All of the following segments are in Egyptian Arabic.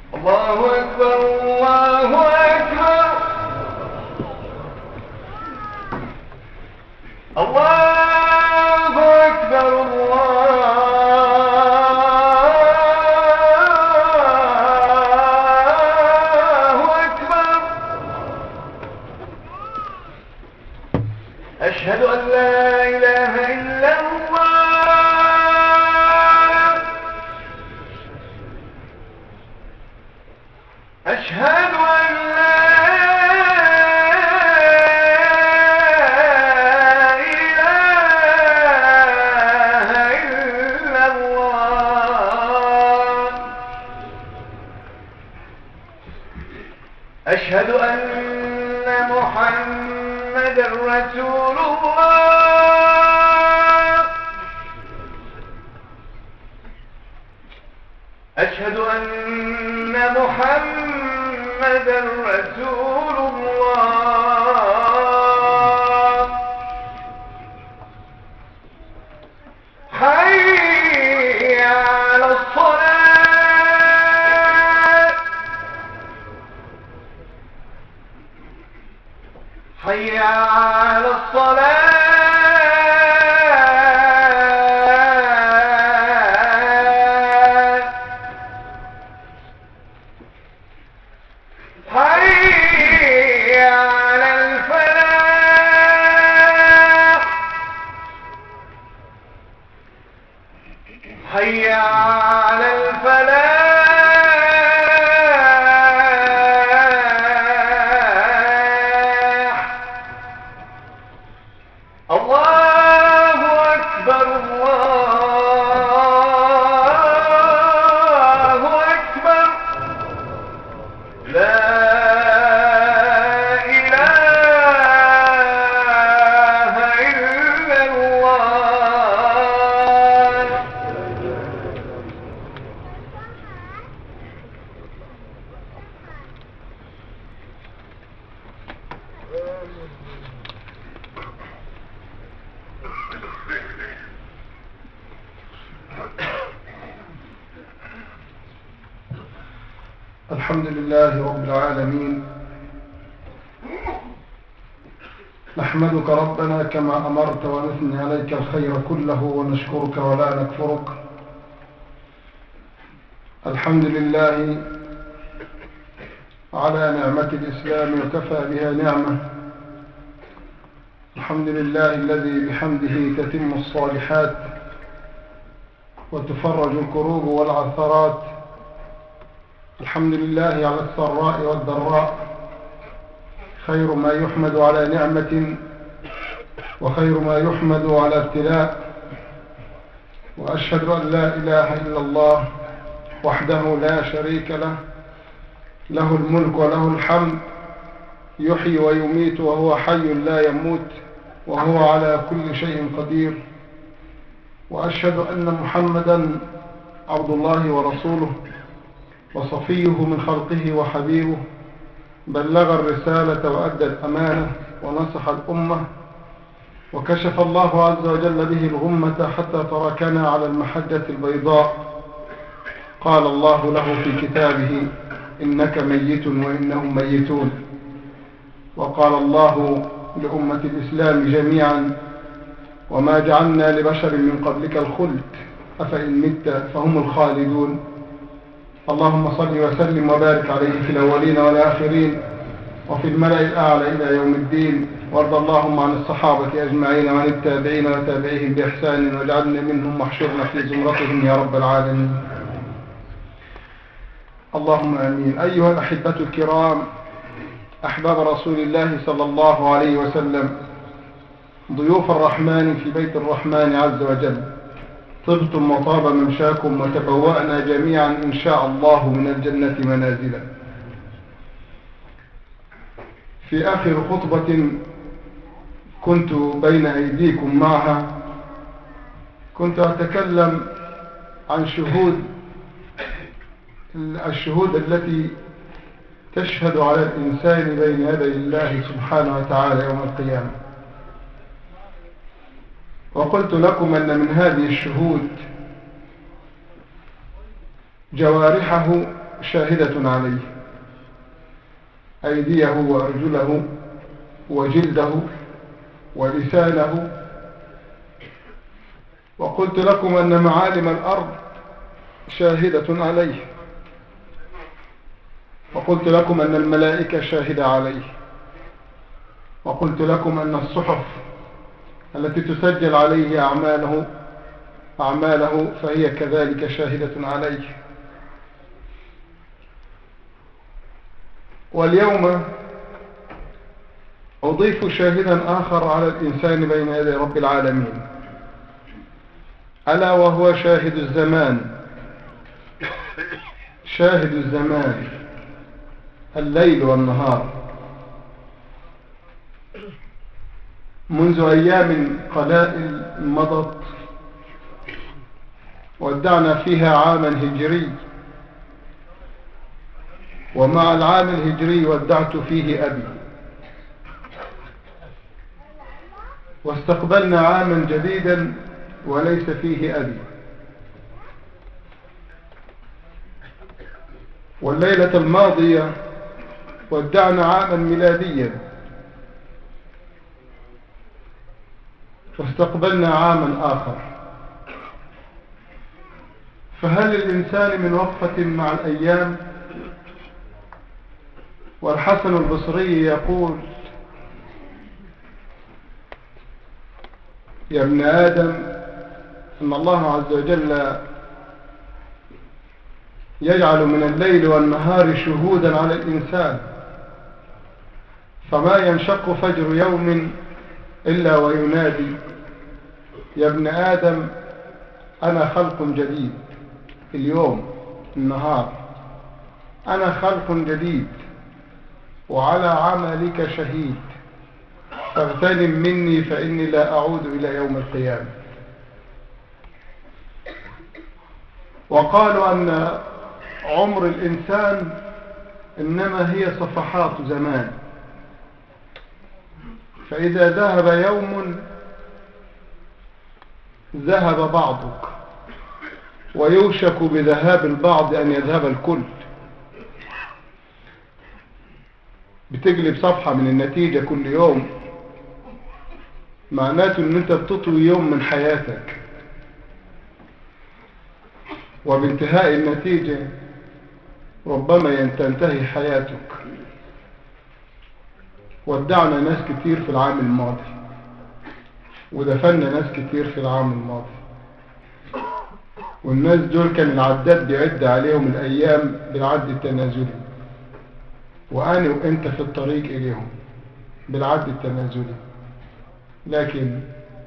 الله أكبر الله أكبر الله أكبر الله أكبر أشهد أن لا إله إلا الله أشهد أن لا إله إلا الله أشهد أن محمد رسول الله أشهد أن محمد رسول الله حي على الصلاة حي على الصلاة حي على الفلاح حي على الفلاح الله أكبر الله أكبر لا إله إلا الله الحمد لله رب العالمين نحمدك ربنا كما أمرت ونثني عليك الخير كله ونشكرك ولا نكفرك الحمد لله على نعمة الإسلام وكفى بها نعمة الحمد لله الذي بحمده تتم الصالحات وتفرج الكروب والعثرات الحمد لله على السراء والضراء خير ما يحمد على نعمة وخير ما يحمد على ابتلاء وأشهد أن لا إله إلا الله وحده لا شريك له له الملك وله الحمد يحيي ويميت وهو حي لا يموت وهو على كل شيء قدير وأشهد أن محمدا عبد الله ورسوله وصفيه من خلقه وحبيبه بلغ الرسالة وأدى الأمانة ونصح الأمة وكشف الله عز وجل به الغمة حتى تركنا على المحجة البيضاء قال الله له في كتابه إنك ميت وإنهم ميتون وقال الله لأمة الإسلام جميعا وما جعلنا لبشر من قبلك الخلد أفإن مت فهم الخالدون اللهم صل وسلم وبارك عليه في الأولين والآخرين وفي الملأ الأعلى إلى يوم الدين وارض اللهم عن الصحابة أجمعين وعن التابعين وتابعيهم بإحسان واجعلنا منهم محشورنا في زمرتهم يا رب العالمين اللهم آمين أيها الأحبة الكرام أحباب رسول الله صلى الله عليه وسلم ضيوف الرحمن في بيت الرحمن عز وجل طبتم وطاب ممشاكم وتبوأنا جميعا إن شاء الله من الجنة منازلا في آخر خطبة كنت بين أيديكم معها كنت أتكلم عن شهود الشهود التي تشهد على الإنسان بين يدي الله سبحانه وتعالى يوم القيامة وقلت لكم أن من هذه الشهود جوارحه شاهدة عليه أيديه وأرجله وجلده ولسانه وقلت لكم أن معالم الأرض شاهدة عليه وقلت لكم أن الملائكة شاهدة عليه وقلت لكم أن الصحف التي تسجل عليه أعماله أعماله فهي كذلك شاهدة عليه واليوم أضيف شاهدا آخر على الإنسان بين يدي رب العالمين ألا وهو شاهد الزمان شاهد الزمان الليل والنهار منذ أيام قلائل مضت ودعنا فيها عاما هجري ومع العام الهجري ودعت فيه أبي واستقبلنا عاما جديدا وليس فيه أبي والليلة الماضية ودعنا عاما ميلاديا واستقبلنا عاما آخر فهل للإنسان من وقفة مع الأيام والحسن البصري يقول يا ابن آدم إن الله عز وجل يجعل من الليل والنهار شهودا على الإنسان فما ينشق فجر يوم إلا وينادي يا ابن آدم أنا خلق جديد اليوم النهار أنا خلق جديد وعلى عملك شهيد فاغتنم مني فإني لا أعود إلى يوم القيامة وقالوا أن عمر الإنسان إنما هي صفحات زمان فإذا ذهب يوم ذهب بعضك ويوشك بذهاب البعض أن يذهب الكل بتقلب صفحة من النتيجة كل يوم معناته ان انت بتطوي يوم من حياتك وبانتهاء النتيجة ربما تنتهي حياتك ودعنا ناس كتير في العام الماضي ودفنا ناس كتير في العام الماضي والناس دول كان العداد بيعد عليهم الأيام بالعد التنازلي وأنا وإنت في الطريق إليهم بالعد التنازلي لكن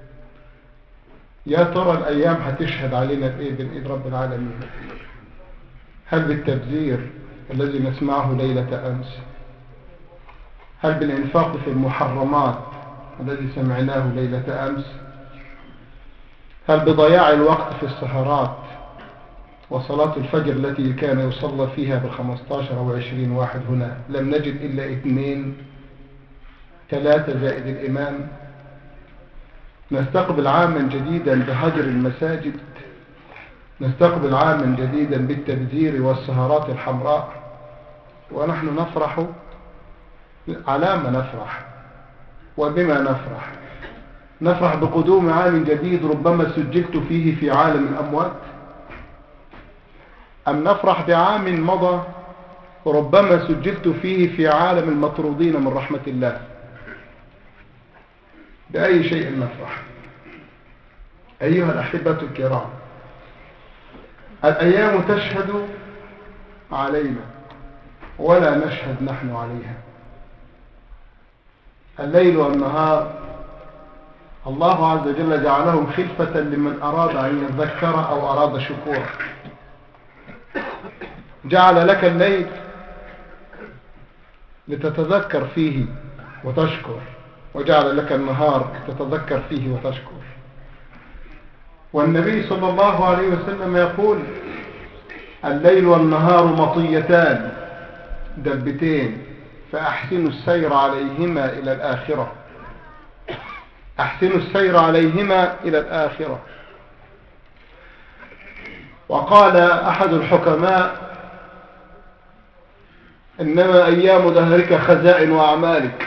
يا ترى الأيام هتشهد علينا بإيه بالإيد رب العالمين هل بالتبذير الذي نسمعه ليلة أمس هل بالإنفاق في المحرمات الذي سمعناه ليلة أمس هل بضياع الوقت في السهرات وصلاة الفجر التي كان يصلى فيها بالخمستاشر أو عشرين واحد هنا لم نجد إلا اثنين ثلاثة زائد الإمام نستقبل عاما جديدا بهجر المساجد نستقبل عاما جديدا بالتبذير والسهرات الحمراء ونحن نفرح على ما نفرح وبما نفرح نفرح بقدوم عام جديد ربما سجلت فيه في عالم الأموات أم نفرح بعام مضى ربما سجلت فيه في عالم المطرودين من رحمة الله بأي شيء نفرح أيها الأحبة الكرام الأيام تشهد علينا ولا نشهد نحن عليها الليل والنهار الله عز وجل جعلهم خلفة لمن أراد أن يذكر أو أراد شكورا جعل لك الليل لتتذكر فيه وتشكر وجعل لك النهار تتذكر فيه وتشكر والنبي صلى الله عليه وسلم يقول الليل والنهار مطيتان دبتين فأحسنوا السير عليهما إلى الآخرة أحسنوا السير عليهما إلى الآخرة وقال أحد الحكماء إنما أيام دهرك خزائن وأعمالك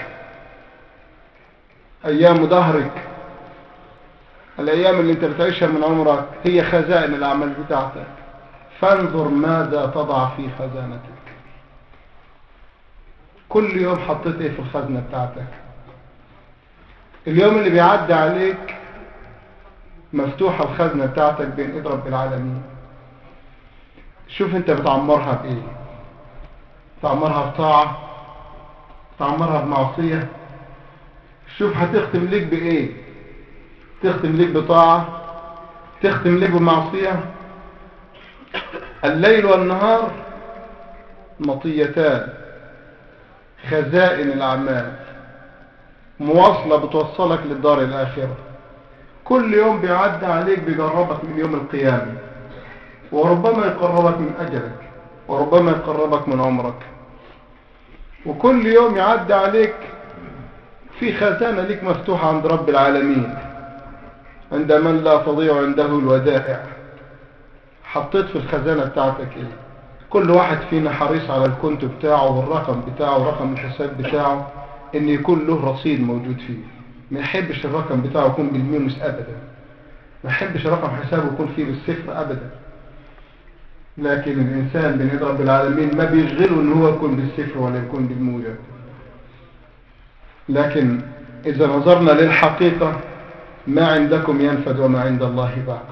أيام دهرك الأيام اللي أنت بتعيشها من عمرك هي خزائن الأعمال بتاعتك فانظر ماذا تضع في خزانتك كل يوم حطيت ايه في الخزنة بتاعتك اليوم اللي بيعدي عليك مفتوحة الخزنة بتاعتك بين ايد رب العالمين شوف انت بتعمرها بايه تعمرها بطاعة تعمرها بمعصية شوف هتختم ليك بايه تختم ليك بطاعة تختم ليك بمعصية الليل والنهار مطيتان خزائن الأعمال مواصلة بتوصلك للدار الآخرة كل يوم بيعدي عليك بيقربك من يوم القيامة وربما يقربك من أجلك وربما يقربك من عمرك وكل يوم يعدي عليك في خزانة لك مفتوحة عند رب العالمين عند من لا تضيع عنده الودائع حطيت في الخزانة بتاعتك ايه كل واحد فينا حريص على الكونت بتاعه والرقم بتاعه ورقم الحساب بتاعه ان يكون له رصيد موجود فيه ما يحبش الرقم بتاعه يكون بالمينوس ابدا ما يحبش رقم حسابه يكون فيه بالصفر ابدا لكن الانسان بين يد رب العالمين ما بيشغله ان هو يكون بالصفر ولا يكون بالموجب لكن اذا نظرنا للحقيقة ما عندكم ينفد وما عند الله باق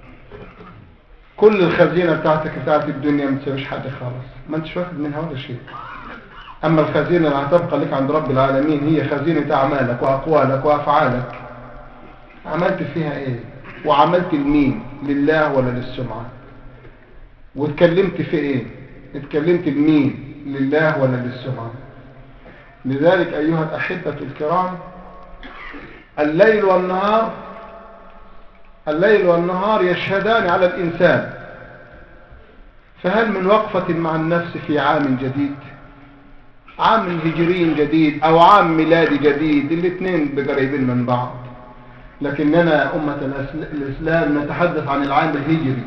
كل الخزينة بتاعتك بتاعت الدنيا ما تسويش حاجة خالص ما انتش واخد منها ولا شيء اما الخزينة اللي هتبقى لك عند رب العالمين هي خزينة اعمالك واقوالك وافعالك عملت فيها ايه وعملت لمين لله ولا للسمعة واتكلمت في ايه اتكلمت لمين لله ولا للسمعة لذلك ايها الاحبة الكرام الليل والنهار الليل والنهار يشهدان على الإنسان فهل من وقفة مع النفس في عام جديد عام هجري جديد أو عام ميلادي جديد الاثنين بقريبين من بعض لكننا أمة الإسلام نتحدث عن العام الهجري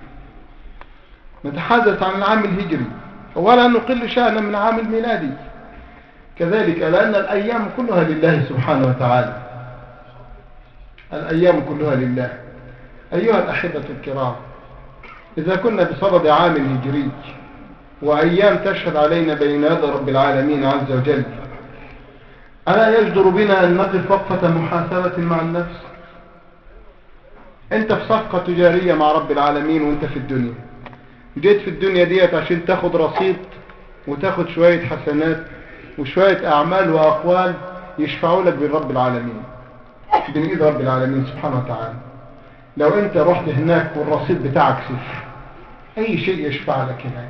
نتحدث عن العام الهجري ولا نقل شأنا من عام الميلادي كذلك لأن الأيام كلها لله سبحانه وتعالى الأيام كلها لله أيها الأحبة الكرام إذا كنا بصدد عام هجري وأيام تشهد علينا بين يد رب العالمين عز وجل ألا يجدر بنا أن نقف وقفة محاسبة مع النفس أنت في صفقة تجارية مع رب العالمين وأنت في الدنيا جيت في الدنيا ديت عشان تاخد رصيد وتاخد شوية حسنات وشوية أعمال وأقوال يشفعوا لك بالرب العالمين بين إيد رب العالمين سبحانه وتعالى لو أنت رحت هناك والرصيد بتاعك صفر أي شيء يشفع لك هناك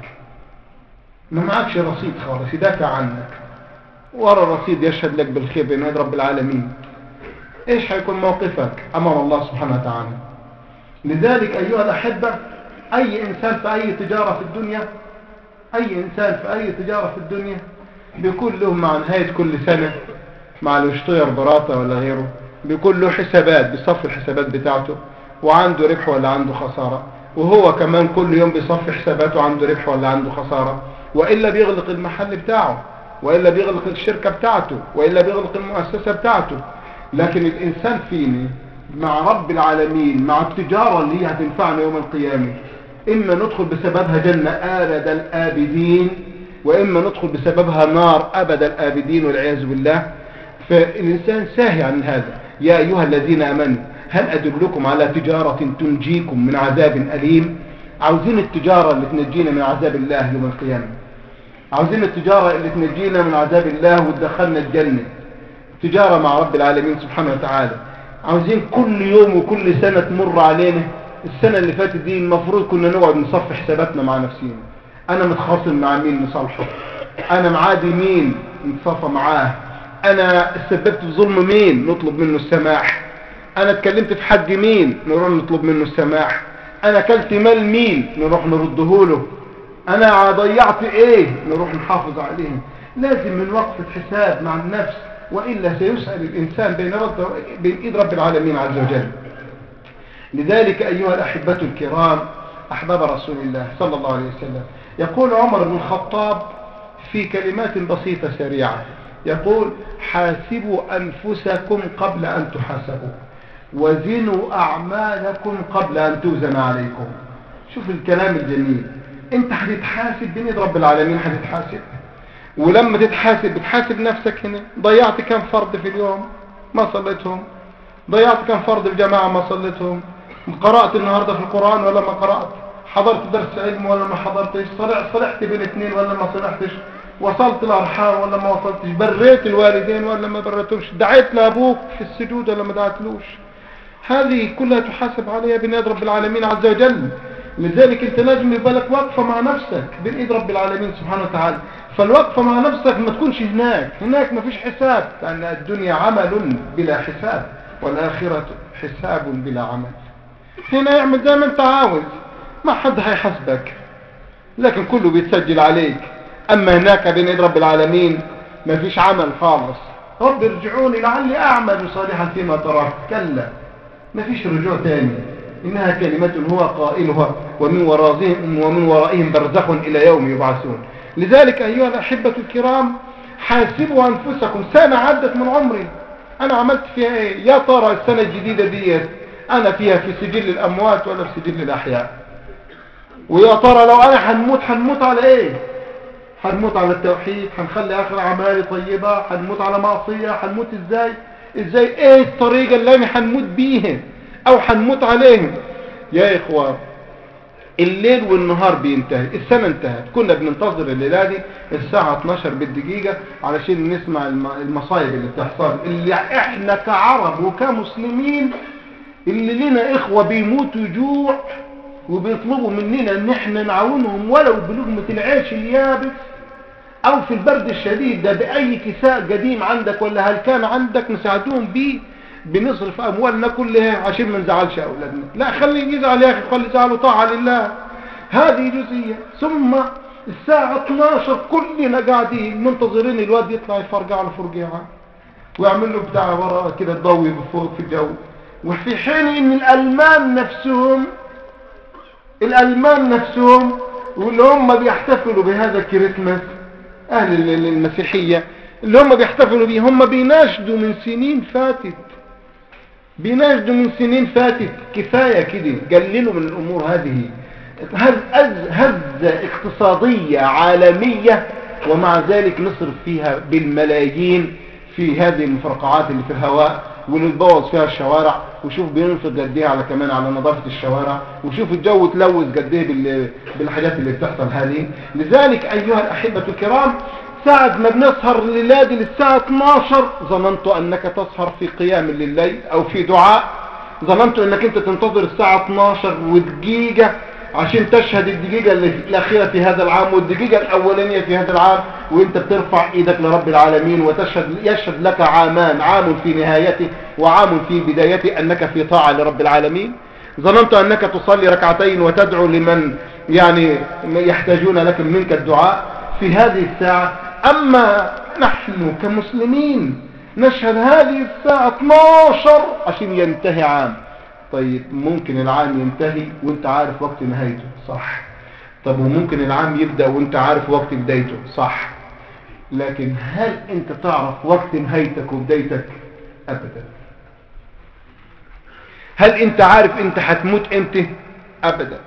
ما معكش رصيد خالص يدافع عنك ورا الرصيد يشهد لك بالخير بين يد رب العالمين ايش حيكون موقفك امام الله سبحانه وتعالى لذلك ايها الاحبة اي انسان في اي تجارة في الدنيا اي انسان في اي تجارة في الدنيا بيكون له مع نهاية كل سنة مع الاشتير براطة ولا غيره بيكون له حسابات بيصفي الحسابات بتاعته وعنده ربح ولا عنده خسارة وهو كمان كل يوم بيصفي حساباته عنده ربح ولا عنده خسارة وإلا بيغلق المحل بتاعه وإلا بيغلق الشركة بتاعته وإلا بيغلق المؤسسة بتاعته لكن الإنسان فيني مع رب العالمين مع التجارة اللي هي هتنفعنا يوم القيامة إما ندخل بسببها جنة آبد الآبدين وإما ندخل بسببها نار أبد الآبدين والعياذ بالله فالإنسان ساهي عن هذا يا أيها الذين أمنوا هل أدلكم على تجارة تنجيكم من عذاب أليم عاوزين التجارة اللي تنجينا من عذاب الله يوم القيامة عاوزين التجارة اللي تنجينا من عذاب الله وتدخلنا الجنة تجارة مع رب العالمين سبحانه وتعالى عاوزين كل يوم وكل سنة تمر علينا السنة اللي فاتت دي المفروض كنا نقعد نصفي حساباتنا مع نفسينا انا متخاصم مع مين نصالحه انا معادي مين نتصافى معاه انا سببت في ظلم مين نطلب منه السماح انا اتكلمت في حق مين نروح نطلب منه السماح انا كلت مال مين نروح نرده له انا ضيعت ايه نروح نحافظ عليه لازم من وقفة حساب مع النفس وإلا سيسأل الإنسان بين, رب بين إيد رب العالمين عز وجل لذلك أيها الأحبة الكرام أحباب رسول الله صلى الله عليه وسلم يقول عمر بن الخطاب في كلمات بسيطة سريعة يقول حاسبوا أنفسكم قبل أن تحاسبوا وزنوا أعمالكم قبل أن توزن عليكم شوف الكلام الجميل انت هتتحاسب بين يد رب العالمين هتتحاسب ولما تتحاسب بتحاسب نفسك هنا ضيعت كم فرض في اليوم ما صليتهم ضيعت كم فرض الجماعة ما صليتهم قرأت النهاردة في القرآن ولا ما قرأت حضرت درس علم ولا ما حضرتش صلح صلحت بين اثنين ولا ما صلحتش وصلت الأرحام ولا ما وصلتش بريت الوالدين ولا ما بريتهمش دعيت لأبوك في السجود ولا ما دعيتلوش هذه كلها تحاسب عليها بين يد رب العالمين عز وجل لذلك انت لازم يبقى لك وقفة مع نفسك بين ايد رب العالمين سبحانه وتعالى فالوقفة مع نفسك ما تكونش هناك هناك ما فيش حساب لأن الدنيا عمل بلا حساب والآخرة حساب بلا عمل هنا اعمل زي ما انت عاوز ما حد هيحاسبك لكن كله بيتسجل عليك اما هناك بين ايد رب العالمين ما فيش عمل خالص رب ارجعوني لعلي اعمل صالحا فيما تراه كلا ما فيش رجوع تاني انها كلمة هو قائلها ومن ورائهم ومن ورائهم برزخ الى يوم يبعثون لذلك ايها الاحبة الكرام حاسبوا انفسكم سنة عدت من عمري انا عملت فيها ايه يا ترى السنة الجديدة ديت انا فيها في سجل الاموات ولا في سجل الاحياء ويا ترى لو انا هنموت هنموت على ايه هنموت على التوحيد هنخلي اخر اعمالي طيبة هنموت على معصية هنموت ازاي ازاي ايه الطريقة اللي انا هنموت بيها او هنموت عليهم يا اخوان الليل والنهار بينتهي السنة انتهت كنا بننتظر الليلة دي الساعة 12 بالدقيقة علشان نسمع المصايب اللي بتحصل اللي احنا كعرب وكمسلمين اللي لنا اخوة بيموتوا جوع وبيطلبوا مننا ان احنا نعاونهم ولو بلقمة العيش اليابس او في البرد الشديد ده باي كساء قديم عندك ولا هل كان عندك نساعدهم بيه بنصرف اموالنا كلها عشان ما نزعلش اولادنا لا خلي يزعل يا اخي خلي يزعلوا طاعة لله هذه جزئية ثم الساعة 12 كلنا قاعدين منتظرين الواد يطلع يفرقع له فرقعة ويعمل له بتاع ورا كده تضوي فوق في الجو وفي حين ان الالمان نفسهم الالمان نفسهم واللي هم بيحتفلوا بهذا الكريسماس اهل المسيحية اللي هم بيحتفلوا به هم بيناشدوا من سنين فاتت بيناشدوا من سنين فاتت كفاية كده قللوا من الامور هذه هزة اقتصادية عالمية ومع ذلك نصرف فيها بالملايين في هذه المفرقعات اللي في الهواء ونتبوظ فيها الشوارع وشوف بينفق قد ايه على كمان على نظافة الشوارع وشوف الجو تلوث قد ايه بالحاجات اللي بتحصل هذه لذلك ايها الاحبة الكرام ساعة ما بنسهر الليلة للساعة 12 ظننت انك تسهر في قيام لليل او في دعاء ظننت انك انت تنتظر الساعة 12 ودقيقة عشان تشهد الدقيقة الأخيرة في هذا العام والدقيقة الأولانية في هذا العام وانت بترفع ايدك لرب العالمين وتشهد يشهد لك عامان عام في نهايته وعام في بدايته أنك في طاعة لرب العالمين ظننت أنك تصلي ركعتين وتدعو لمن يعني يحتاجون لك منك الدعاء في هذه الساعة أما نحن كمسلمين نشهد هذه الساعة 12 عشان ينتهي عام طيب ممكن العام ينتهي وانت عارف وقت نهايته صح طب وممكن العام يبدأ وانت عارف وقت بدايته صح لكن هل انت تعرف وقت نهايتك وبدايتك ابدا هل انت عارف انت هتموت امتى ابدا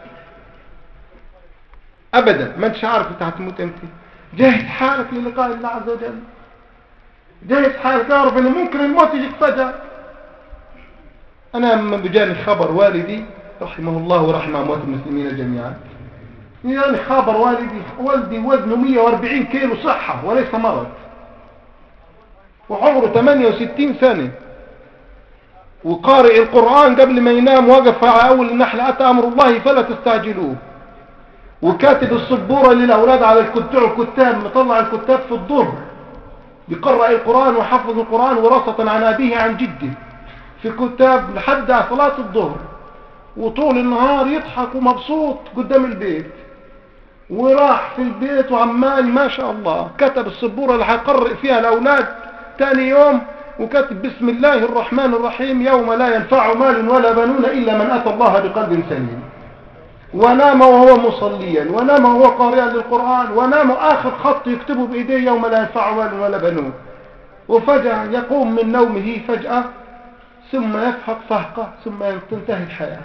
ابدا ما انتش عارف انت هتموت امتى جاهز حالك للقاء الله عز وجل جاهز حالك تعرف ان ممكن الموت يجيك فجأة انا لما بجاني خبر والدي رحمه الله ورحم اموات المسلمين جميعا يعني خبر والدي والدي وزنه 140 كيلو صحة وليس مرض وعمره 68 سنة وقارئ القرآن قبل ما ينام وقف على أول النحل أتى أمر الله فلا تستعجلوه وكاتب الصبورة للأولاد على الكتاب الكتاب مطلع الكتاب في الظهر بيقرأ القرآن وحفظ القرآن وراثة عن أبيه عن جده في كتاب لحد صلاة الظهر وطول النهار يضحك ومبسوط قدام البيت وراح في البيت وعمال ما شاء الله كتب السبورة اللي هيقرئ فيها الأولاد تاني يوم وكتب بسم الله الرحمن الرحيم يوم لا ينفع مال ولا بنون إلا من أتى الله بقلب سليم ونام وهو مصليا ونام وهو قارئا للقرآن ونام آخر خط يكتبه بإيديه يوم لا ينفع مال ولا بنون وفجأة يقوم من نومه فجأة ثم يفحق فهقة ثم تنتهي الحياة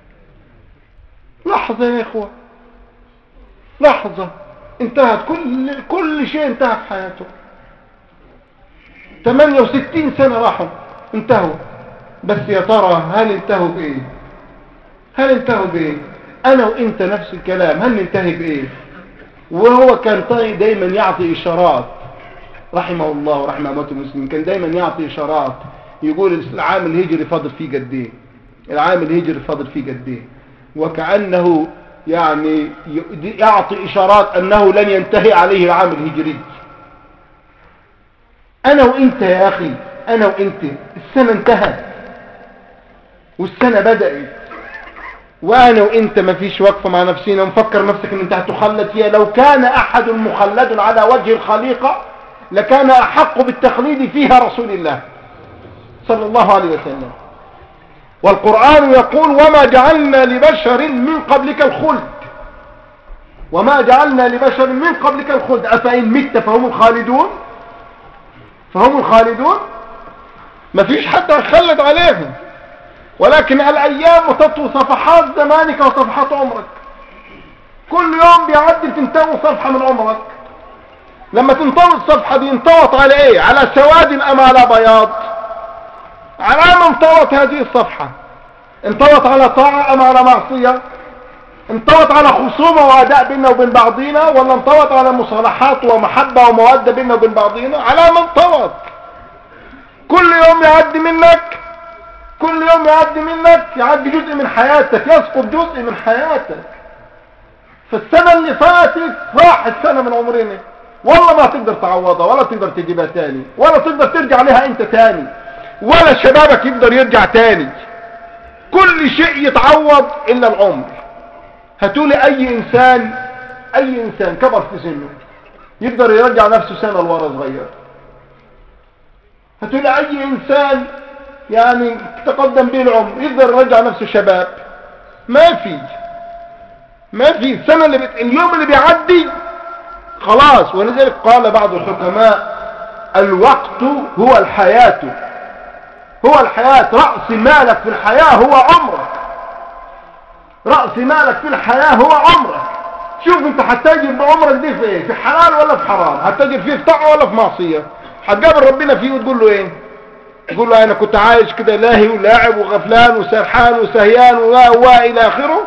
لحظة يا إخوة لحظة انتهت كل, كل شيء انتهى في حياته 68 سنة راحوا انتهوا بس يا ترى هل انتهوا بإيه هل انتهوا بإيه أنا وإنت نفس الكلام هل ننتهي بإيه وهو كان طيب دايما يعطي إشارات رحمه الله ورحمه أمته المسلمين كان دايما يعطي إشارات يقول العام الهجري فاضل فيه قد ايه العام الهجري فاضل فيه قد ايه وكأنه يعني يعطي إشارات أنه لن ينتهي عليه العام الهجري أنا وإنت يا أخي أنا وإنت السنة انتهت والسنة بدأت وأنا وإنت ما فيش وقفة مع نفسنا ونفكر نفسك أن أنت هتخلد فيها لو كان أحد مخلد على وجه الخليقة لكان أحق بالتخليد فيها رسول الله صلى الله عليه وسلم والقرآن يقول وما جعلنا لبشر من قبلك الخلد وما جعلنا لبشر من قبلك الخلد أفإن مت فهم الخالدون فهم الخالدون ما فيش حد يخلد عليهم ولكن الأيام تطوي صفحات زمانك وصفحات عمرك كل يوم بيعدي تنتوي صفحة من عمرك لما تنطوي الصفحة دي انطوت على ايه على سواد ام على بياض على ما انطوت هذه الصفحة انطوت على طاعة ام على معصية انطوت على خصومة واداء بيننا وبين بعضينا ولا انطوت على مصالحات ومحبة ومودة بيننا وبين بعضينا على ما انطوت كل يوم يعدي منك كل يوم يعدي منك يعدي جزء من حياتك يسقط جزء من حياتك فالسنة اللي فاتت راحت سنة من عمرنا والله ما تقدر تعوضها ولا تقدر تجيبها تاني ولا تقدر ترجع لها انت تاني ولا شبابك يقدر يرجع تاني كل شيء يتعوض الا العمر هتولي اي انسان اي انسان كبر في سنه يقدر يرجع نفسه سنة لورا صغير هتولي اي انسان يعني تقدم به العمر يقدر يرجع نفسه شباب ما في ما في السنة اللي بت... اليوم اللي بيعدي خلاص ولذلك قال بعض الحكماء الوقت هو الحياة هو الحياة رأس مالك في الحياة هو عمرك رأس مالك في الحياة هو عمرك شوف انت هتتاجر بعمرك دي في ايه في حلال ولا في حرام هتتاجر فيه في طاعة ولا في معصية هتقابل ربنا فيه وتقول له ايه تقول له انا كنت عايش كده لاهي ولاعب وغفلان وسرحان وسهيان والى اخره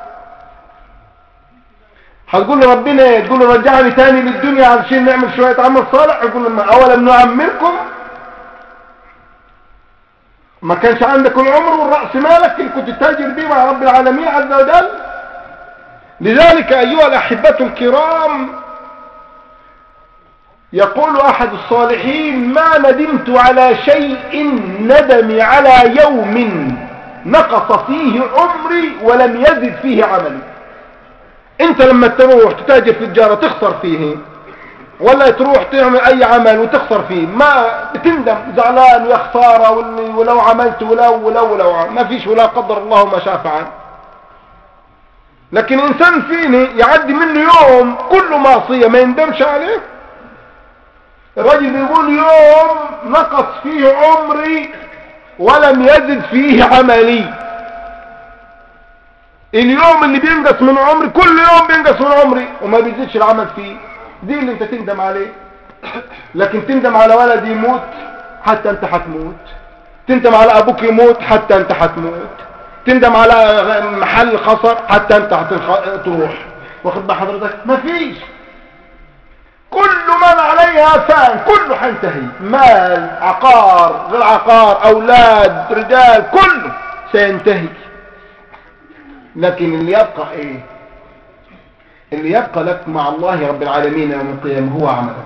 هتقول له ربنا ايه تقول له رجعني تاني للدنيا علشان نعمل شوية عمل صالح يقول لما اولم نعمركم ما كانش عندك العمر والرأس مالك اللي كنت تتاجر بيه مع رب العالمين عز وجل لذلك ايها الاحبة الكرام يقول احد الصالحين ما ندمت على شيء ندمي على يوم نقص فيه عمري ولم يزد فيه عملي انت لما تروح تتاجر في التجارة تخسر فيه ولا تروح تعمل اي عمل وتخسر فيه ما بتندم زعلان ويا خساره ولو عملت ولو ولو ولو عمل. ما فيش ولا قدر الله ما شاء فعل لكن انسان فيني يعدي منه يوم كله معصيه ما يندمش عليه الرجل بيقول يوم نقص فيه عمري ولم يزد فيه عملي اليوم اللي بينقص من عمري كل يوم بينقص من عمري وما بيزيدش العمل فيه دي اللي انت تندم عليه لكن تندم على ولد يموت حتى انت هتموت تندم على ابوك يموت حتى انت هتموت تندم على محل خسر حتى انت هتروح واخد بقى حضرتك مفيش كل من عليها فان كله هينتهي مال عقار غير عقار اولاد رجال كله سينتهي لكن اللي يبقى ايه اللي يبقى لك مع الله رب العالمين يوم القيامة هو عملك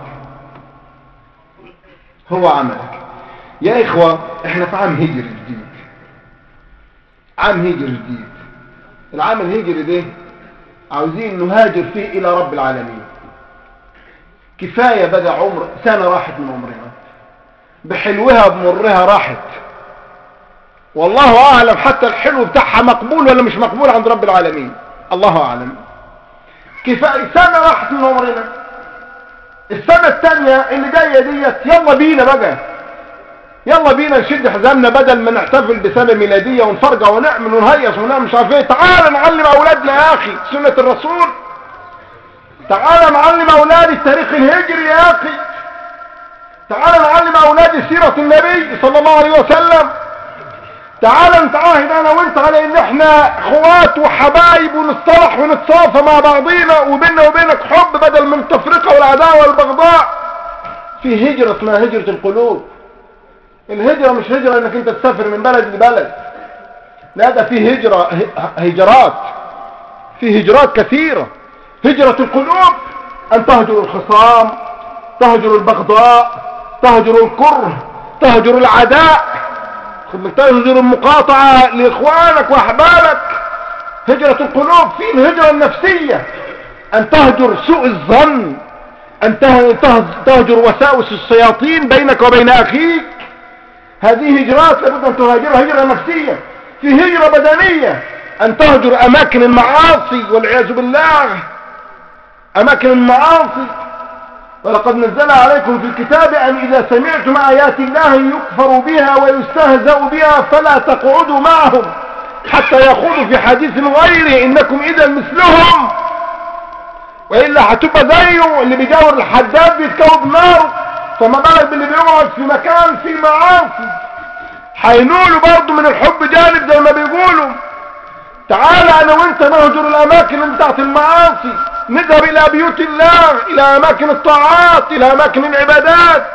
هو عملك يا إخوة احنا في عام هجري جديد عام هجري جديد العام الهجري ده عاوزين نهاجر فيه إلى رب العالمين كفاية بقى عمر سنة راحت من عمرنا بحلوها بمرها راحت والله أعلم حتى الحلو بتاعها مقبول ولا مش مقبول عند رب العالمين الله اعلم كفاية سنة راحت من عمرنا السنة الثانية اللي جاية ديت يلا بينا بقى يلا بينا نشد حزامنا بدل ما نحتفل بسنة ميلادية ونفرجع ونعمل ونهيص ونعمل مش عارف ايه تعال نعلم اولادنا يا اخي سنة الرسول تعال نعلم اولادي التاريخ الهجري يا اخي تعال نعلم اولادي سيرة النبي صلى الله عليه وسلم تعال نتعاهد انا وانت على ان احنا اخوات وحبايب ونصطلح ونتصافى مع بعضينا وبيننا وبينك حب بدل من التفرقة والعداوة والبغضاء في هجرة اسمها هجرة القلوب الهجرة مش هجرة انك انت تسافر من بلد لبلد لا ده في هجرة هجرات في هجرات كثيرة هجرة القلوب ان تهجر الخصام تهجر البغضاء تهجر الكره تهجر العداء تهجر المقاطعة لاخوانك واحبابك هجرة القلوب في الهجرة النفسية ان تهجر سوء الظن ان تهجر وساوس الشياطين بينك وبين اخيك هذه هجرات لابد ان تهاجرها هجرة نفسية في هجرة بدنية ان تهجر اماكن المعاصي والعياذ بالله اماكن المعاصي ولقد نزل عليكم في الكتاب ان اذا سمعتم ايات الله يكفر بها ويستهزأ بها فلا تقعدوا معهم حتى يخوضوا في حديث غيره انكم اذا مثلهم والا هتبقى زيه اللي بيجاور الحداد بيتكوب نار فما بالك باللي بيقعد في مكان فيه معاصي هينولوا برضه من الحب جانب زي ما بيقولوا تعال انا وانت نهجر الاماكن بتاعت المعاصي نذهب الى بيوت الله الى اماكن الطاعات الى اماكن العبادات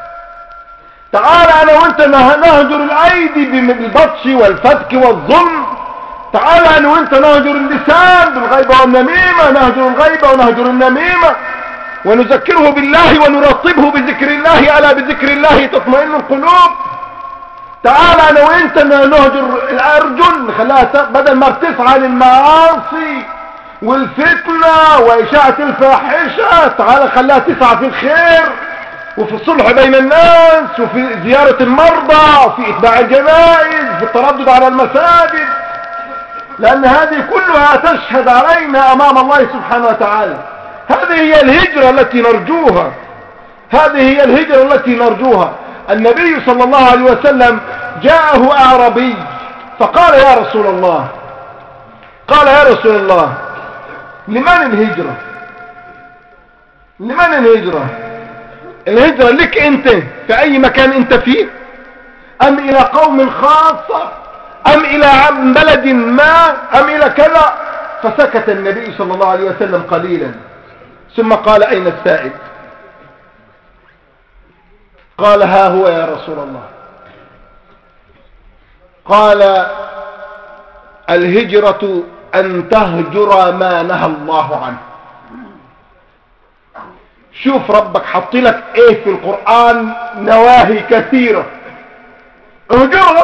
تعال انا وانت نهجر الايدي بالبطش والفتك والظلم تعال انا وانت نهجر اللسان بالغيبة والنميمة نهجر الغيبة ونهجر النميمة ونذكره بالله ونرطبه بذكر الله ألا بذكر الله تطمئن القلوب تعال انا وانت نهجر الارجل نخليها بدل ما بتسعى للمعاصي والفتنة وإشاعة الفاحشة تعال خليها تسعى في الخير وفي الصلح بين الناس وفي زيارة المرضى وفي إتباع الجنائز في التردد على المساجد لأن هذه كلها تشهد علينا أمام الله سبحانه وتعالى هذه هي الهجرة التي نرجوها هذه هي الهجرة التي نرجوها النبي صلى الله عليه وسلم جاءه أعربي فقال يا رسول الله قال يا رسول الله لمن الهجرة لمن الهجرة الهجرة لك انت في اي مكان انت فيه ام الى قوم خاصة ام الى بلد ما ام الى كذا فسكت النبي صلى الله عليه وسلم قليلا ثم قال اين السائد قال ها هو يا رسول الله قال الهجرة أن تهجر ما نهى الله عنه شوف ربك حط لك ايه في القرآن نواهي كثيرة اهجرها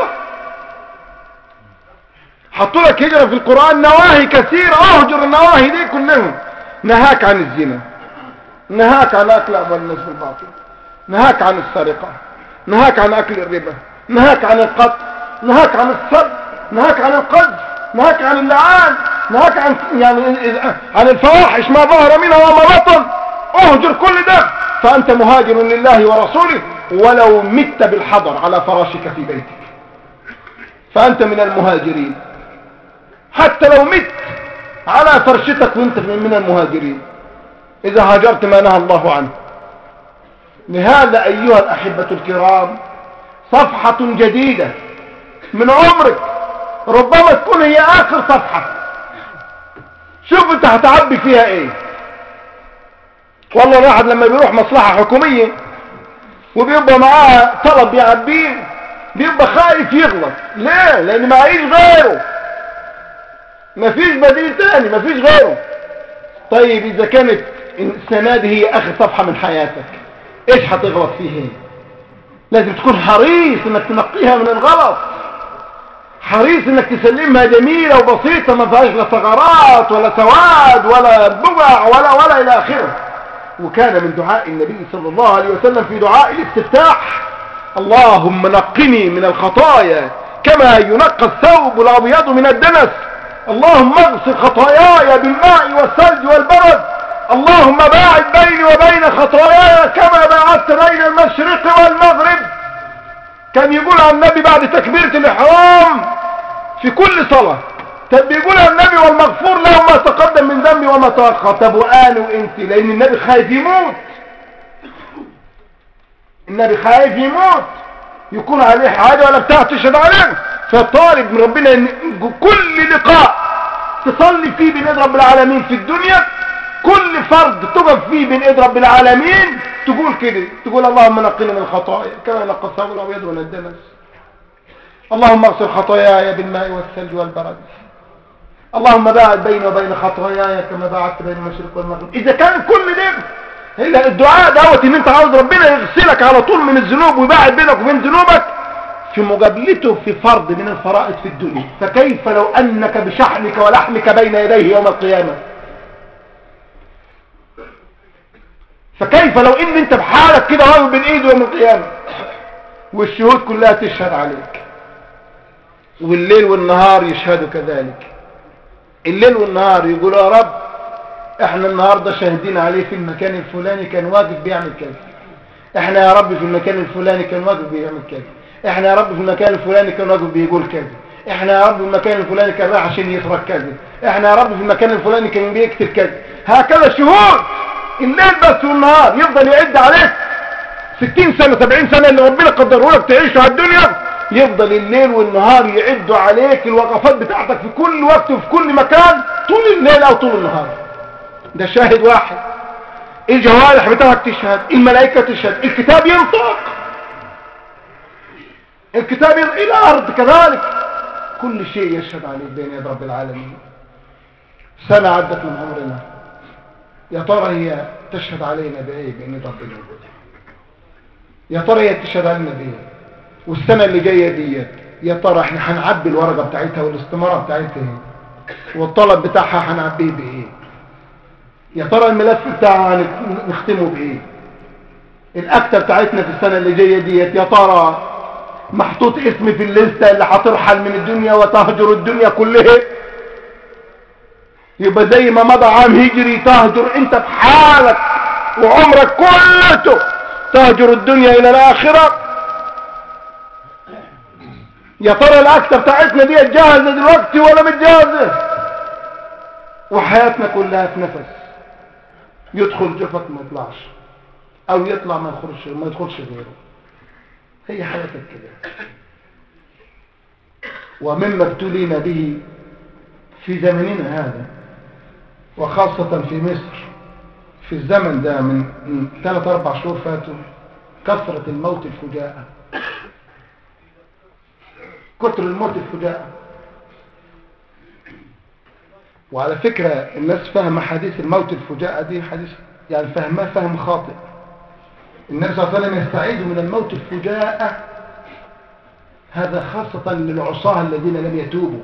حط لك هجرة في القرآن نواهي كثيرة اهجر النواهي دي كلهم نهاك عن الزنا نهاك عن اكل اموال الناس بالباطل نهاك عن السرقة نهاك عن اكل الربا نهاك عن القتل نهاك عن السب نهاك عن القذف نهاك عن اللعان نهاك عن يعني عن الفواحش ما ظهر منها وما بطن اهجر كل ده فانت مهاجر لله ورسوله ولو مت بالحضر على فراشك في بيتك فانت من المهاجرين حتى لو مت على فرشتك وانت من المهاجرين اذا هاجرت ما نهى الله عنه لهذا ايها الاحبة الكرام صفحة جديدة من عمرك ربما تكون هي اخر صفحة شوف انت هتعبي فيها ايه والله الواحد لما بيروح مصلحة حكومية وبيبقى معاه طلب يعبيه بيبقى خايف يغلط ليه لان معيش غيره مفيش بديل تاني مفيش غيره طيب اذا كانت السنة دي هي اخر صفحة من حياتك ايش هتغلط فيه لازم تكون حريص انك تنقيها من الغلط حريص انك تسلمها جميلة وبسيطة ما فيهاش لا ثغرات ولا سواد ولا بقع ولا ولا الى اخره وكان من دعاء النبي صلى الله عليه وسلم في دعاء الاستفتاح اللهم نقني من الخطايا كما ينقى الثوب الابيض من الدنس اللهم اغسل خطاياي بالماء والثلج والبرد اللهم باعد بيني وبين خطاياي كما باعدت بين المشرق والمغرب كان يقول عن النبي بعد تكبيرة الإحرام في كل صلاة طب بيقول عن النبي والمغفور له ما تقدم من ذنبي وما تأخر طب وأنا وأنت لأن النبي خايف يموت النبي خايف يموت يكون عليه حاجة ولا بتاع تشهد عليه فطالب من ربنا ان كل لقاء تصلي فيه بين ايد رب العالمين في الدنيا كل فرد تقف فيه بين ايد رب العالمين تقول كده تقول اللهم نقني من الخطايا كما نقى الثوب الابيض من الدنس اللهم اغسل خطاياي بالماء والثلج والبرد اللهم باعد بيني وبين خطاياي كما باعدت بين المشرق والمغرب اذا كان كل ده الا الدعاء دوت ان انت عاوز ربنا يغسلك على طول من الذنوب ويباعد بينك وبين ذنوبك في مقابلته في فرض من الفرائض في الدنيا فكيف لو انك بشحمك ولحمك بين يديه يوم القيامه فكيف لو ان انت بحالك كده واقف بين ايده يوم القيامه والشهود كلها تشهد عليك والليل والنهار يشهدوا كذلك الليل والنهار يقولوا يا رب احنا النهارده شاهدين عليه في المكان الفلاني كان واقف بيعمل كذا احنا يا رب في المكان الفلاني كان واقف بيعمل كذا احنا يا رب في المكان الفلاني كان واقف بيقول كذا احنا يا رب في المكان الفلاني كان رايح عشان يترك كذا احنا يا رب في المكان الفلاني كان بيكتب كذا هكذا شهود الليل بس والنهار يفضل يعد عليك 60 سنة 70 سنة اللي ربنا قدره لك تعيشه على الدنيا يفضل الليل والنهار يعدوا عليك الوقفات بتاعتك في كل وقت وفي كل مكان طول الليل او طول النهار ده شاهد واحد الجوارح بتاعك تشهد الملائكة تشهد الكتاب ينطق الكتاب ينطق الارض كذلك كل شيء يشهد عليك بين يد رب العالمين سنة عدت من عمرنا يا ترى هي تشهد علينا بايه بين يد ربنا يا ترى هي تشهد علينا بايه والسنة اللي جاية ديت يا ترى احنا هنعبي الورقة بتاعتها والاستمارة بتاعتها ايه والطلب بتاعها هنعبيه بايه يا ترى الملف بتاعها نختمه بايه الاكتة بتاعتنا في السنة اللي جاية ديت يا ترى محطوط اسمي في الليستة اللي هترحل من الدنيا وتهجر الدنيا كلها يبقى زي ما مضى عام هجري تهجر انت بحالك وعمرك كلته تهجر الدنيا الى الاخرة يا ترى الاكتة بتاعتنا دي جاهزة دلوقتي ولا مش جاهزة وحياتنا كلها في نفس يدخل جفك ما يطلعش او يطلع ما يخرجش ما يدخلش غيره هي حياتك كده ومما ابتلينا به في زمننا هذا وخاصة في مصر في الزمن ده من ثلاث اربع شهور فاتوا كثرة الموت الفجاءة كتر الموت الفجاءة وعلى فكرة الناس فهم حديث الموت الفجاءة دي حديث يعني فهمها فهم خاطئ النبي صلى الله عليه وسلم يستعيد من الموت الفجاءة هذا خاصة للعصاة الذين لم يتوبوا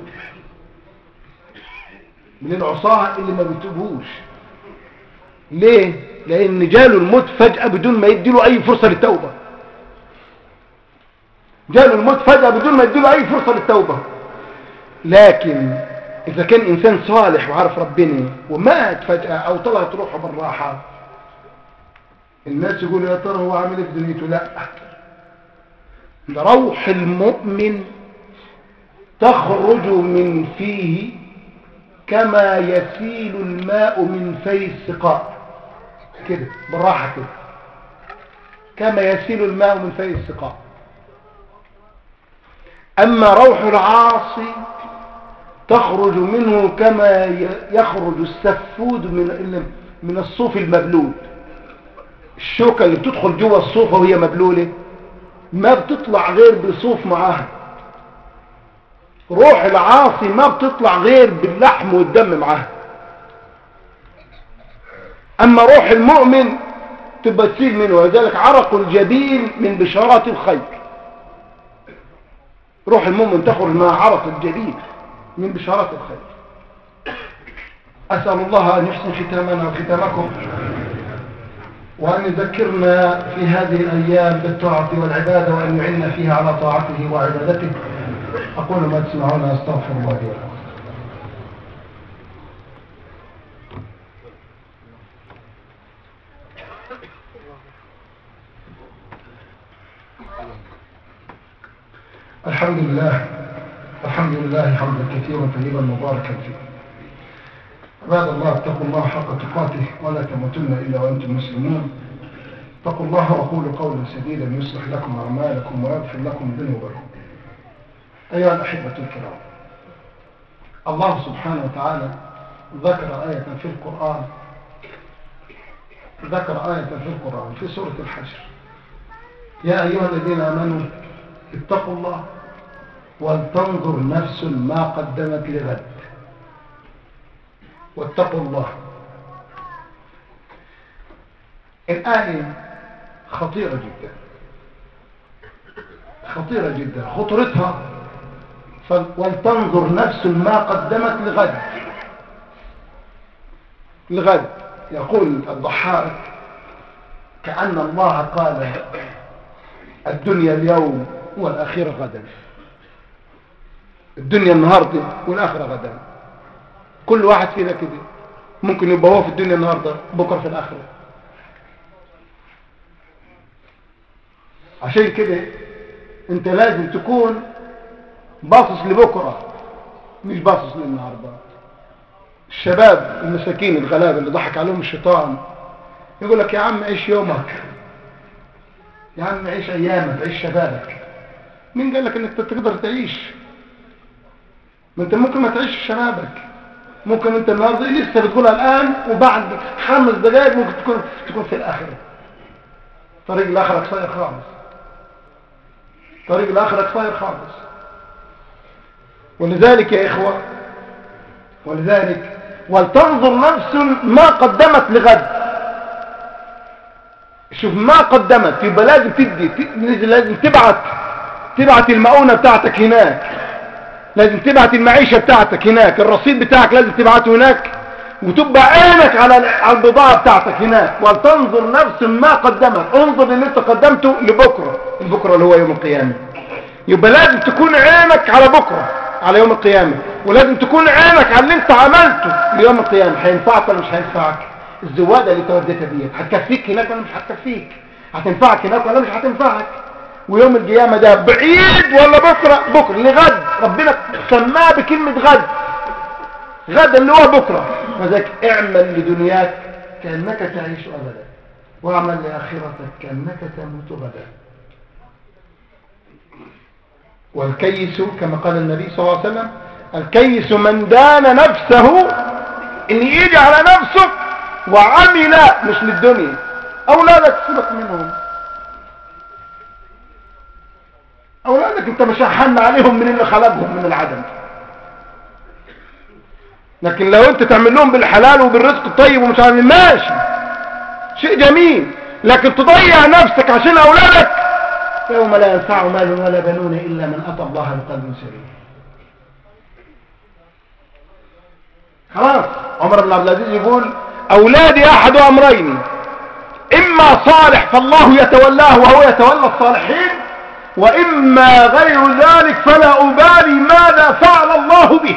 من العصاة اللي ما بيتوبوش ليه؟ لأن جاله الموت فجأة بدون ما يديله أي فرصة للتوبة جاله الموت فجأة بدون ما يديله أي فرصة للتوبة لكن إذا كان إنسان صالح وعارف ربنا ومات فجأة أو طلعت روحه بالراحة الناس يقولوا يا ترى هو عامل في دنيته لا ده روح المؤمن تخرج من فيه كما يسيل الماء من في السقاء كده بالراحة كده كما يسيل الماء من في السقاء أما روح العاصي تخرج منه كما يخرج السفود من من الصوف المبلول الشوكة اللي بتدخل جوه الصوفة وهي مبلولة ما بتطلع غير بصوف معاها روح العاصي ما بتطلع غير باللحم والدم معاها أما روح المؤمن تبقى تسيل منه ولذلك عرق الجبين من بشارات الخير روح المؤمن تخرج مع عرق الجبين من بشارات الخير أسأل الله أن يحسن ختامنا وختامكم وأن يذكرنا في هذه الأيام بالطاعة والعبادة وأن يعنا فيها على طاعته وعبادته أقول ما تسمعون أستغفر الله لي ولكم الحمد لله الحمد لله حمدا كثيرا طيبا مباركا فيه عباد الله اتقوا الله حق تقاته ولا تموتن الا وانتم مسلمون اتقوا الله وقولوا قولا سديدا يصلح لكم اعمالكم ويغفر لكم ذنوبكم ايها الاحبه الكرام الله سبحانه وتعالى ذكر آية في القرآن ذكر آية في القرآن في سورة الحشر يا أيها الذين آمنوا اتقوا الله ولتنظر نفس ما قدمت لغد واتقوا الله الآية خطيرة جدا خطيرة جدا خطرتها ولتنظر نفس ما قدمت لغد لغد يقول الضحاك كأن الله قال الدنيا اليوم والآخرة غدا الدنيا النهاردة والآخرة غدا كل واحد فينا كده ممكن يبقى هو في الدنيا النهاردة بكرة في الآخرة عشان كده انت لازم تكون باصص لبكرة مش باصص للنهاردة الشباب المساكين الغلابة اللي ضحك عليهم الشيطان يقول لك يا عم عيش يومك يا عم عيش ايامك عيش شبابك مين قال لك انك تقدر تعيش ما انت ممكن ما تعيش شبابك ممكن انت النهارده لسه بتقولها الان وبعد خمس دقائق ممكن تكون تكون في الاخره طريق الاخره قصير خالص طريق الاخره قصير خالص ولذلك يا إخوة ولذلك ولتنظر نفس ما قدمت لغد شوف ما قدمت يبقى لازم تدي لازم تبعت تبعت المؤونة بتاعتك هناك لازم تبعت المعيشة بتاعتك هناك الرصيد بتاعك لازم تبعته هناك وتبقى عينك على على البضاعة بتاعتك هناك ولتنظر نفس ما قدمت انظر اللي انت قدمته لبكرة البكرة اللي هو يوم القيامة يبقى لازم تكون عينك على بكرة على يوم القيامة ولازم تكون عينك على اللي انت عملته ليوم القيامة هينفعك ولا مش هينفعك الزوادة اللي توديتها ديت هتكفيك هناك ولا مش هتكفيك هتنفعك هناك ولا مش هتنفعك ويوم القيامة ده بعيد ولا بكرة بكرة لغد ربنا سماه بكلمة غد غد اللي هو بكرة فذلك اعمل لدنياك كأنك تعيش أبدا واعمل لآخرتك كأنك تموت غدا والكيس كما قال النبي صلى الله عليه وسلم الكيس من دان نفسه ان يجي على نفسه وعمل مش للدنيا اولادك سيبك منهم اولادك انت مش هحن عليهم من اللي خلقهم من العدم لكن لو انت تعمل لهم بالحلال وبالرزق الطيب ومش عارف ماشي شيء جميل لكن تضيع نفسك عشان اولادك يوم لا ينفع مال ولا بنون إلا من أتى الله بقلب سليم خلاص عمر بن عبد العزيز يقول أولادي أحد أمرين إما صالح فالله يتولاه وهو يتولى الصالحين وإما غير ذلك فلا أبالي ماذا فعل الله به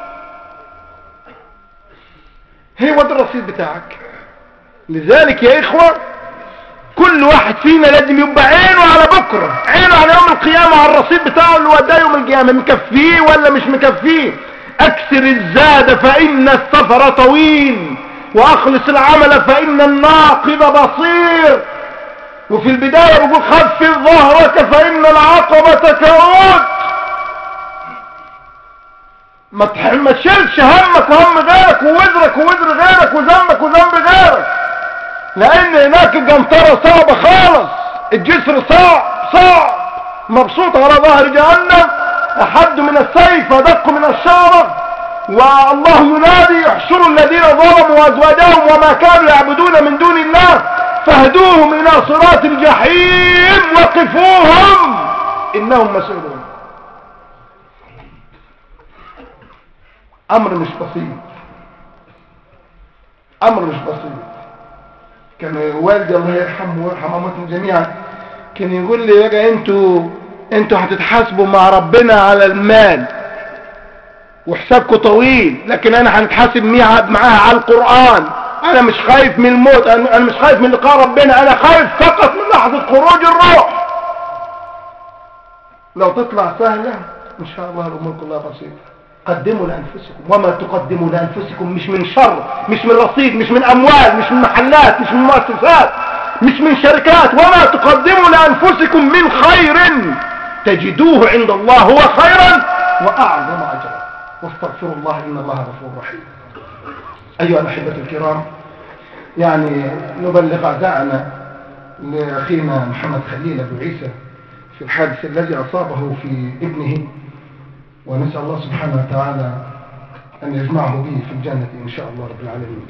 هو ده الرصيد بتاعك لذلك يا إخوة كل واحد فينا لازم يبقى عينه على بكرة عينه على يوم القيامة على الرصيد بتاعه اللي وداه يوم القيامة مكفيه ولا مش مكفيه اكسر الزاد فان السفر طويل واخلص العمل فان الناقب بصير وفي البداية بيقول خفف ظهرك فان العقبة كعود ما تشيلش همك وهم غيرك ووزرك ووزر غيرك وذنبك وذنب غيرك لان هناك الجنطرة صعبة خالص الجسر صعب صعب مبسوط على ظهر جهنم احد من السيف ودق من الشعرة والله ينادي احشروا الذين ظلموا وازواجهم وما كانوا يعبدون من دون الله فاهدوهم الى صراط الجحيم وقفوهم انهم مسؤولون امر مش بسيط امر مش بسيط كان والدي الله يرحمه ويرحم امواتهم جميعا كان يقول لي يا انتوا انتوا هتتحاسبوا مع ربنا على المال وحسابكم طويل لكن انا هنتحاسب معاها على القرآن انا مش خايف من الموت انا مش خايف من لقاء ربنا انا خايف فقط من لحظة خروج لو تطلع سهلة إن شاء الله الأمور كلها بسيطة قدموا لأنفسكم وما تقدموا لأنفسكم مش من شر مش من رصيد مش من أموال مش من محلات مش من مؤسسات مش من شركات وما تقدموا لأنفسكم من خير تجدوه عند الله هو خيرا وأعظم أجرا واستغفروا الله إن الله غفور رحيم أيها الأحبة الكرام يعني نبلغ أعزائنا لأخينا محمد خليل أبو عيسى في الحادث الذي أصابه في ابنه ونسأل الله سبحانه وتعالى أن يجمعه به في الجنة إن شاء الله رب العالمين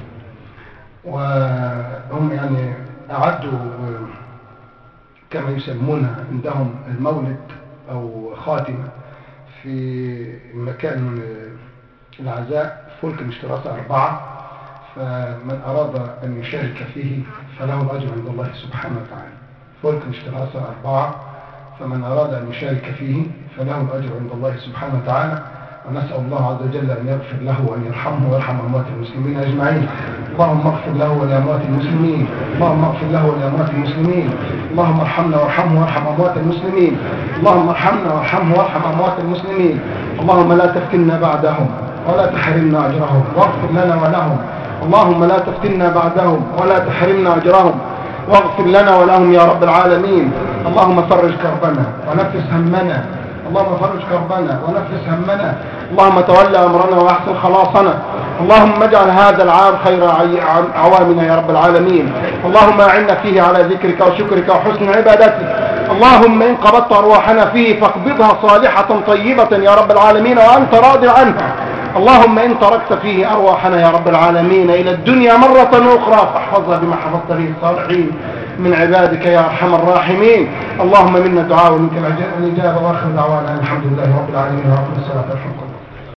وهم يعني أعدوا كما يسمون عندهم المولد أو خاتمة في مكان العزاء فلك الاشتراك أربعة فمن أراد أن يشارك فيه فله الأجر عند الله سبحانه وتعالى فلك الاشتراك أربعة فمن أراد أن يشارك فيه فله الأجر عند الله سبحانه وتعالى ونسأل الله عز وجل أن يغفر له وأن يرحمه ويرحم أموات المسلمين أجمعين اللهم اغفر له ولأموات المسلمين اللهم اغفر له ولأموات المسلمين اللهم ارحمنا وارحمه وارحم أموات المسلمين اللهم ارحمنا وارحمه وارحم أموات المسلمين اللهم لا تفتنا بعدهم ولا تحرمنا أجرهم واغفر لنا ولهم اللهم لا تفتنا بعدهم ولا تحرمنا أجرهم واغفر لنا ولهم يا رب العالمين اللهم فرج كربنا ونفس همنا اللهم فرج كربنا ونفس همنا اللهم تولى أمرنا وأحسن خلاصنا اللهم اجعل هذا العام خير عوامنا يا رب العالمين اللهم أعنا فيه على ذكرك وشكرك وحسن عبادتك اللهم إن قبضت أرواحنا فيه فاقبضها صالحة طيبة يا رب العالمين وأنت راضي عنها اللهم إن تركت فيه أرواحنا يا رب العالمين إلى الدنيا مرة أخرى فاحفظها بما حفظت به الصالحين من عبادك يا أرحم الراحمين اللهم منا دعاء ومنك الإجابة وآخر دعوانا الحمد لله رب العالمين وعقب الصلاة والحمد